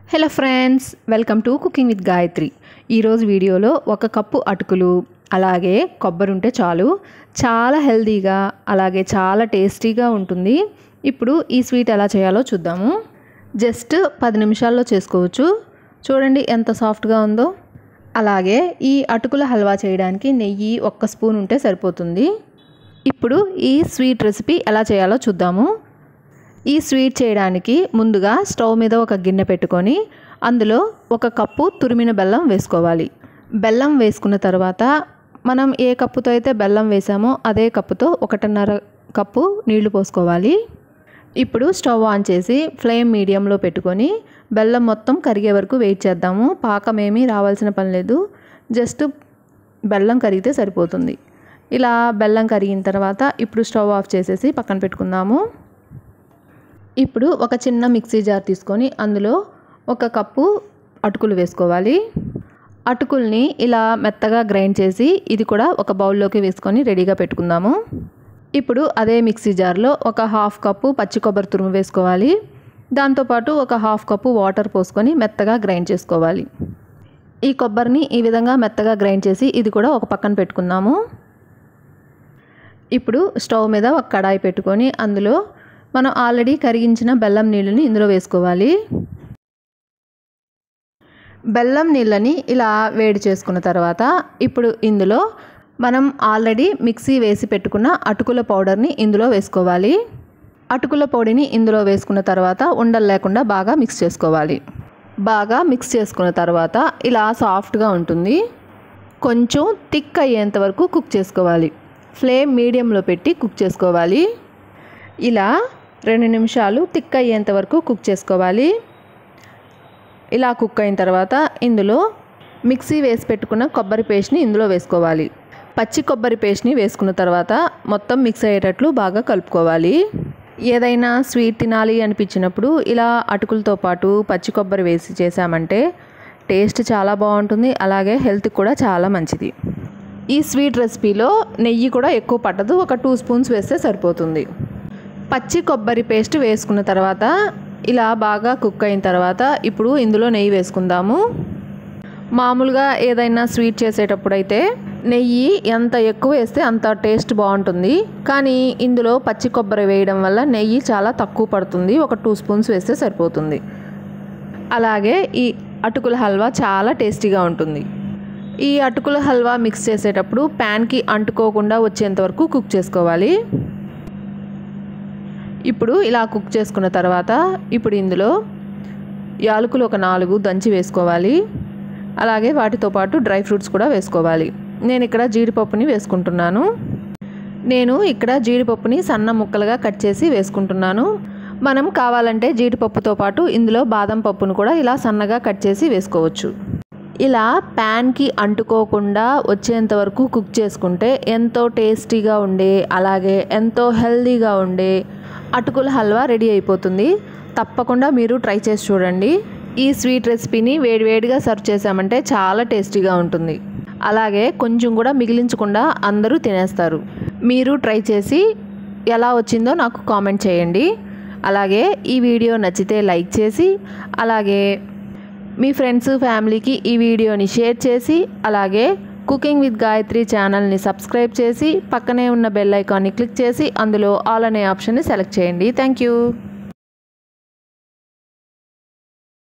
hello friends welcome to cooking with Gayatri ఈరోజు వీడియోలో ఒక కప్పు అటుకులు అలాగే కొబ్బరి ఉంటే చాలు చాలా హెల్తీగా అలాగే చాలా టేస్టీగా ఉంటుంది ఇప్పుడు ఈ స్వీట్ ఎలా చేయాలో చూద్దాము జస్ట్ పది నిమిషాల్లో చేసుకోవచ్చు చూడండి ఎంత సాఫ్ట్గా ఉందో అలాగే ఈ అటుకుల హల్వా చేయడానికి నెయ్యి ఒక్క స్పూన్ ఉంటే సరిపోతుంది ఇప్పుడు ఈ స్వీట్ రెసిపీ ఎలా చేయాలో చూద్దాము ఈ స్వీట్ చేయడానికి ముందుగా స్టవ్ మీద ఒక గిన్నె పెట్టుకొని అందులో ఒక కప్పు తురిమిన బెల్లం వేసుకోవాలి బెల్లం వేసుకున్న తర్వాత మనం ఏ కప్పుతో అయితే బెల్లం వేసామో అదే కప్పుతో ఒకటిన్నర కప్పు నీళ్లు పోసుకోవాలి ఇప్పుడు స్టవ్ ఆన్ చేసి ఫ్లేమ్ మీడియంలో పెట్టుకొని బెల్లం మొత్తం కరిగే వరకు వెయిట్ చేద్దాము పాకం ఏమీ రావాల్సిన పని లేదు జస్ట్ బెల్లం కరిగితే సరిపోతుంది ఇలా బెల్లం కరిగిన తర్వాత ఇప్పుడు స్టవ్ ఆఫ్ చేసేసి పక్కన పెట్టుకుందాము ఇప్పుడు ఒక చిన్న మిక్సీ జార్ తీసుకొని అందులో ఒక కప్పు అటుకులు వేసుకోవాలి అటుకుల్ని ఇలా మెత్తగా గ్రైండ్ చేసి ఇది కూడా ఒక బౌల్లోకి వేసుకొని రెడీగా పెట్టుకుందాము ఇప్పుడు అదే మిక్సీ జార్లో ఒక హాఫ్ కప్పు పచ్చి కొబ్బరి తురుము వేసుకోవాలి దాంతోపాటు ఒక హాఫ్ కప్పు వాటర్ పోసుకొని మెత్తగా గ్రైండ్ చేసుకోవాలి ఈ కొబ్బరిని ఈ విధంగా మెత్తగా గ్రైండ్ చేసి ఇది కూడా ఒక పక్కన పెట్టుకుందాము ఇప్పుడు స్టవ్ మీద ఒక కడాయి పెట్టుకొని అందులో మనం ఆల్రెడీ కరిగించిన బెల్లం నీళ్ళని ఇందులో వేసుకోవాలి బెల్లం నీళ్ళని ఇలా వేడి చేసుకున్న తర్వాత ఇప్పుడు ఇందులో మనం ఆల్రెడీ మిక్సీ వేసి పెట్టుకున్న అటుకుల పౌడర్ని ఇందులో వేసుకోవాలి అటుకుల పొడిని ఇందులో వేసుకున్న తర్వాత ఉండలు లేకుండా బాగా మిక్స్ చేసుకోవాలి బాగా మిక్స్ చేసుకున్న తర్వాత ఇలా సాఫ్ట్గా ఉంటుంది కొంచెం థిక్ అయ్యేంత వరకు కుక్ చేసుకోవాలి ఫ్లేమ్ మీడియంలో పెట్టి కుక్ చేసుకోవాలి ఇలా రెండు నిమిషాలు థిక్ అయ్యేంత వరకు కుక్ చేసుకోవాలి ఇలా కుక్ అయిన తర్వాత ఇందులో మిక్సీ వేసి పెట్టుకున్న కొబ్బరి పేస్ట్ని ఇందులో వేసుకోవాలి పచ్చి కొబ్బరి పేస్ట్ని వేసుకున్న తర్వాత మొత్తం మిక్స్ అయ్యేటట్లు బాగా కలుపుకోవాలి ఏదైనా స్వీట్ తినాలి అనిపించినప్పుడు ఇలా అటుకులతో పాటు పచ్చి కొబ్బరి వేసి చేసామంటే టేస్ట్ చాలా బాగుంటుంది అలాగే హెల్త్ కూడా చాలా మంచిది ఈ స్వీట్ రెసిపీలో నెయ్యి కూడా ఎక్కువ పట్టదు ఒక టూ స్పూన్స్ వేస్తే సరిపోతుంది పచ్చి కొబ్బరి పేస్ట్ వేసుకున్న తర్వాత ఇలా బాగా కుక్ అయిన తర్వాత ఇప్పుడు ఇందులో నెయ్యి వేసుకుందాము మామూలుగా ఏదైనా స్వీట్ చేసేటప్పుడు అయితే నెయ్యి ఎంత ఎక్కువ వేస్తే అంత టేస్ట్ బాగుంటుంది కానీ ఇందులో పచ్చి కొబ్బరి వేయడం వల్ల నెయ్యి చాలా తక్కువ పడుతుంది ఒక టూ స్పూన్స్ వేస్తే సరిపోతుంది అలాగే ఈ అటుకుల హల్వా చాలా టేస్టీగా ఉంటుంది ఈ అటుకుల హల్వా మిక్స్ చేసేటప్పుడు ప్యాన్కి అంటుకోకుండా వచ్చేంత వరకు కుక్ చేసుకోవాలి ఇప్పుడు ఇలా కుక్ చేసుకున్న తర్వాత ఇప్పుడు ఇందులో యాలకులు ఒక నాలుగు దంచి వేసుకోవాలి అలాగే వాటితో పాటు డ్రై ఫ్రూట్స్ కూడా వేసుకోవాలి నేను ఇక్కడ జీడిపప్పుని వేసుకుంటున్నాను నేను ఇక్కడ జీడిపప్పుని సన్న ముక్కలుగా కట్ చేసి వేసుకుంటున్నాను మనం కావాలంటే జీడిపప్పుతో పాటు ఇందులో బాదం పప్పును కూడా ఇలా సన్నగా కట్ చేసి వేసుకోవచ్చు ఇలా ప్యాన్కి అంటుకోకుండా వచ్చేంత వరకు కుక్ చేసుకుంటే ఎంతో టేస్టీగా ఉండే అలాగే ఎంతో హెల్తీగా ఉండే అటుకుల హల్వా రెడీ అయిపోతుంది తప్పకుండా మీరు ట్రై చేసి చూడండి ఈ స్వీట్ రెసిపీని వేడివేడిగా సర్వ్ చేసామంటే చాలా టేస్టీగా ఉంటుంది అలాగే కొంచెం కూడా మిగిలించకుండా అందరూ తినేస్తారు మీరు ట్రై చేసి ఎలా వచ్చిందో నాకు కామెంట్ చేయండి అలాగే ఈ వీడియో నచ్చితే లైక్ చేసి అలాగే మీ ఫ్రెండ్స్ ఫ్యామిలీకి ఈ వీడియోని షేర్ చేసి అలాగే కుకింగ్ విత్ గాయత్రి ఛానల్ని సబ్స్క్రైబ్ చేసి పక్కనే ఉన్న బెల్ ఐకాన్ని క్లిక్ చేసి అందులో ఆల్ అనే ఆప్షన్ని సెలెక్ట్ చేయండి థ్యాంక్ యూ